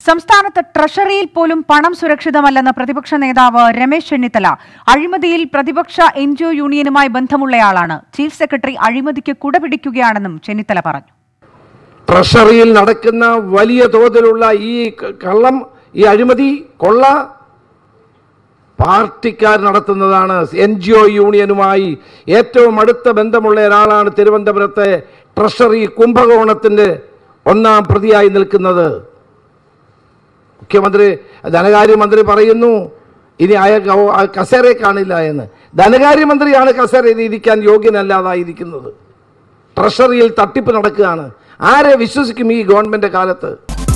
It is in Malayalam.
സംസ്ഥാനത്ത് ട്രഷറിയിൽ പോലും പണം സുരക്ഷിതമല്ലെന്ന് പ്രതിപക്ഷ നേതാവ് രമേശ് ചെന്നിത്തല അഴിമതിയിൽ പ്രതിപക്ഷ എൻ ജി ഒ യൂണിയനുമായി ബന്ധമുള്ളയാളാണ് ചീഫ് സെക്രട്ടറി അഴിമതിക്ക് കുടപിടിക്കുകയാണെന്നും ചെന്നിത്തല പറഞ്ഞു ട്രഷറിയിൽ നടക്കുന്ന വലിയ തോതിലുള്ള ഈ ക- കള്ളം ഈ അഴിമതി കൊള്ള പാർട്ടിക്കാർ നടത്തുന്നതാണ് എൻ ജി ഒ യൂണിയനുമായി ഏറ്റവും അടുത്ത ബന്ധമുള്ള ഒരാളാണ് തിരുവനന്തപുരത്തെ ട്രഷറി കുംഭകോണത്തിൻ്റെ ഒന്നാം പ്രതിയായി നിൽക്കുന്നത് മുഖ്യമന്ത്രി ധനകാര്യമന്ത്രി പറയുന്നു ഇനി അയാൾക്ക് അവ- ആ കസേരയെ കാണില്ല എന്ന് ധനകാര്യമന്ത്രിയാണ് കസേരയിൽ ഇരിക്കാൻ യോഗ്യനല്ലാതായിരിക്കുന്നത് ട്രഷറിയിൽ തട്ടിപ്പ് നടക്കുകയാണ് ആരെ വിശ്വസിക്കും ഈ ഗവൺമെന്റ് കാലത്ത്